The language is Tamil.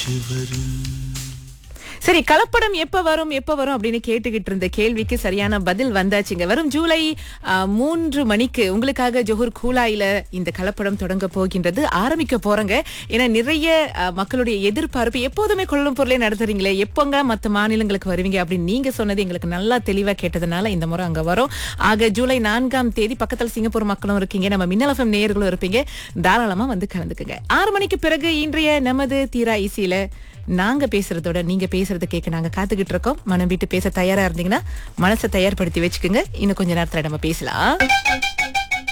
மூச்சு வரும் சரி கலப்படம் எப்ப வரும் எப்ப வரும் அப்படின்னு கேட்டுக்கிட்டு இருந்த கேள்விக்கு சரியான பதில் வந்தாச்சுங்க வரும் ஜூலை ஆ, மூன்று மணிக்கு உங்களுக்காக ஜோஹர் கூலாயில இந்த கலப்படம் தொடங்க போகின்றது ஆரம்பிக்க போறங்க ஏன்னா நிறைய ஆ, மக்களுடைய எதிர்பார்ப்பு எப்போதுமே கொள்ளும் பொருளே நடத்துறீங்களே எப்போங்க மத்த மாநிலங்களுக்கு வருவீங்க அப்படின்னு நீங்க சொன்னது எங்களுக்கு நல்லா தெளிவா கேட்டதுனால இந்த முறை அங்க வரும் ஆக ஜூலை நான்காம் தேதி பக்கத்துல சிங்கப்பூர் மக்களும் இருக்கீங்க நம்ம மின்னலஃபம் நேயர்களும் இருப்பீங்க தாராளமா வந்து கலந்துக்குங்க ஆறு மணிக்கு பிறகு இன்றைய நமது தீரா இசையில நாங்க பேசுறதோட நீங்க பேசுறத கேட்க நாங்க காத்துக்கிட்டு இருக்கோம் மனம் விட்டு பேச தயாரா இருந்தீங்கன்னா மனசை தயார்படுத்தி வச்சுக்கோங்க இன்னும் கொஞ்ச நேரத்துல நம்ம பேசலாம்